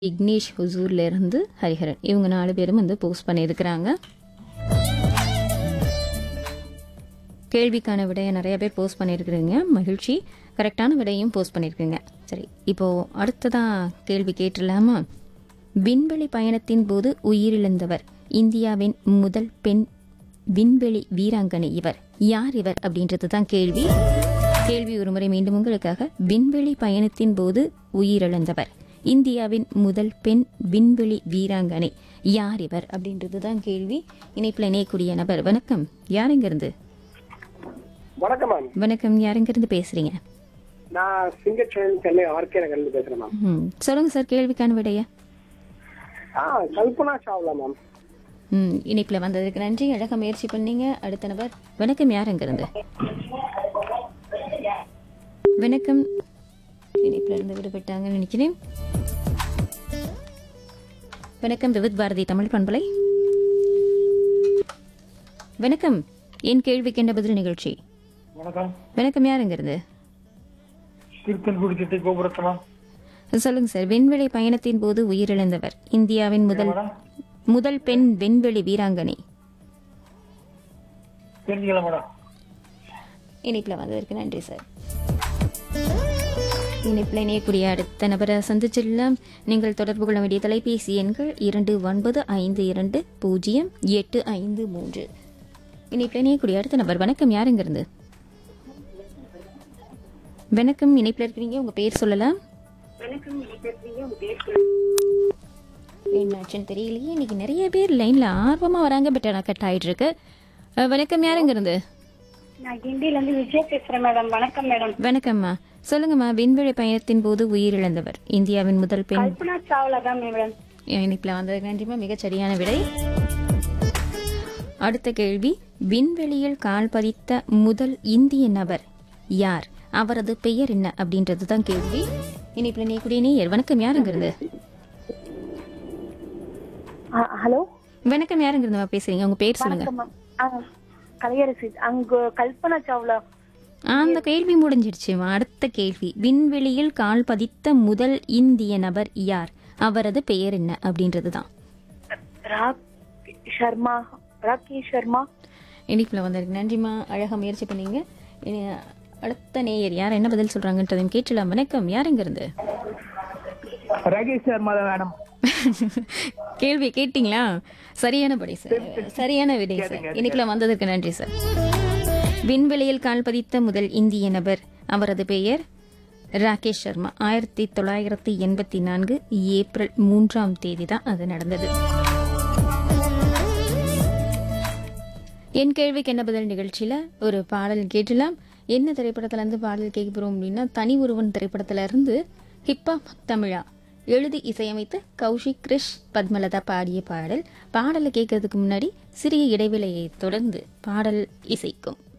விக்னேஷ் ஹுசூர்ல இருந்து ஹரிஹரன் இவங்க நாலு பேரும் வந்து போஸ்ட் பண்ணியிருக்கிறாங்க கேள்விக்கான விடையை நிறைய பேர் போஸ்ட் பண்ணியிருக்கிறீங்க மகிழ்ச்சி கரெக்டான விடையும் போஸ்ட் பண்ணியிருக்கீங்க சரி இப்போ அடுத்ததா கேள்வி கேட்டுடலாமா விண்வெளி பயணத்தின் போது உயிரிழந்தவர் இந்தியாவின் முதல் பெண் விண்வெளி வீராங்கனை இவர் யார் இவர் அப்படின்றது தான் கேள்வி கேள்வி ஒருமுறை மீண்டும் உங்களுக்காக விண்வெளி பயணத்தின் போது உயிரிழந்தவர் இந்தியாவின் முதல் பெண் விண்வெளி வீராங்கனை யார் இவர் அப்படின்றது தான் கேள்வி இணைப்பில் இணையக்கூடிய நபர் வணக்கம் யாருங்கிருந்து வணக்கம் மேம் வணக்கம் யாருங்கிருந்து பேசுறீங்க நான் சிங்கச்சேன் சென்னை ஆர்கே நகர்ல பேசுறேன் மேம் ம் சொல்லுங்க சார் கேள்விக்கான விடைய ஆ கல்பனா சாவ்லா மேம் ம் இணைப்பில் வந்ததுக்கு நன்றி அழகாக முயற்சி பண்ணீங்க அடுத்த நபர் வணக்கம் யாருங்கிருந்து வணக்கம் இணைப்பில் இருந்து விடுபட்டாங்கன்னு நினைக்கிறேன் வணக்கம் விவித் பாரதி தமிழ் பண்பலை வணக்கம் என் கேள்விக்கு என்ன பதில் நிகழ்ச்சி வணக்கம் வணக்கம் யாருங்கிறது திருத்தன்குடி திட்டை கோபுரத்தனம் சொல்லுங்க சார் விண்வெளி பயணத்தின் போது உயிரிழந்தவர் இந்தியாவின் முதல் மேடம் முதல் பெண் விண்வெளி வீராங்கனை தெரிஞ்சுக்கலாம் மேடம் இணைப்பில் வந்ததற்கு நன்றி சார் இணைப்பில் இணையக்கூடிய அடுத்த நபரை சந்திச்சிடலாம் நீங்கள் தொடர்பு கொள்ள வேண்டிய தொலைபேசி எண்கள் இரண்டு ஒன்பது ஐந்து இரண்டு பூஜ்ஜியம் எட்டு ஐந்து மூன்று இணைப்பில் இணையக்கூடிய அடுத்த நபர் வணக்கம் யாருங்கிருந்து வணக்கம் இணைப்பில் இருக்கிறீங்க உங்க பேர் சொல்லலாம் என்னாச்சுன்னு தெரியலையே இன்னைக்கு நிறைய பேர் லைன்ல ஆர்வமா வராங்க பட் ஆனால் கட் ஆயிட்டு இருக்கு அஹ், வணக்கம் யாருங்கிருந்து நான் கிண்டில இருந்து விஜய் பேசுறேன் மேடம் வணக்கம் மேடம் வணக்கம்மா சொல்லுங்கம்மா விண்வெளி பயணத்தின் போது உயிரிழந்தவர் இந்தியாவின் முதல் பெண் கல்பனா சாவ்லா தான் மேடம் இணைப்பில் வந்ததுக்கு நன்றிமா மிகச் சரியான விடை அடுத்த கேள்வி விண்வெளியில் கால் பதித்த முதல் இந்திய நபர் யார் அவரது பெயர் என்ன அப்படின்றது தான் கேள்வி இணைப்பில் நீக்கூடிய நேயர் வணக்கம் யாருங்கிறது ஹலோ வணக்கம் யாருங்கிறதுமா பேசுறீங்க உங்க பேர் சொல்லுங்க கலையரசி அங்க கல்பனா சாவ்லா அந்த கேள்வி முடிஞ்சிடுச்சுமா அடுத்த கேள்வி விண்வெளியில் கால் பதித்த முதல் இந்திய நபர் யார் அவரது பெயர் என்ன அப்படின்றது தான் ராக் சர்மா ராக்கி சர்மா இனிப்பில் வந்திருக்கு நன்றிம்மா அழகாக முயற்சி பண்ணீங்க இனி அடுத்த நேயர் யார் என்ன பதில் சொல்றாங்கன்றதையும் கேட்கலாம் வணக்கம் யாருங்கிருந்து ரகேஷ் சர்மா தான் மேடம் கேள்வி கேட்டிங்களா சரியான படி சார் சரியான விடை சார் இனிப்பில் வந்ததற்கு நன்றி சார் விண்வெளியில் கால் பதித்த முதல் இந்திய நபர் அவரது பெயர் ராகேஷ் சர்மா ஆயிரத்தி தொள்ளாயிரத்தி எண்பத்தி நான்கு ஏப்ரல் மூன்றாம் தேதி தான் அது நடந்தது என் கேள்விக்கு என்ன பதில் நிகழ்ச்சியில ஒரு பாடல் கேட்டலாம் என்ன திரைப்படத்துல இருந்து பாடல் கேட்க போறோம் அப்படின்னா தனி ஒருவன் திரைப்படத்துல இருந்து ஹிப்பா தமிழா எழுதி இசையமைத்து கௌஷிக் கிரிஷ் பத்மலதா பாடிய பாடல் பாடலை கேட்கறதுக்கு முன்னாடி சிறிய இடைவேளையை தொடர்ந்து பாடல் இசைக்கும்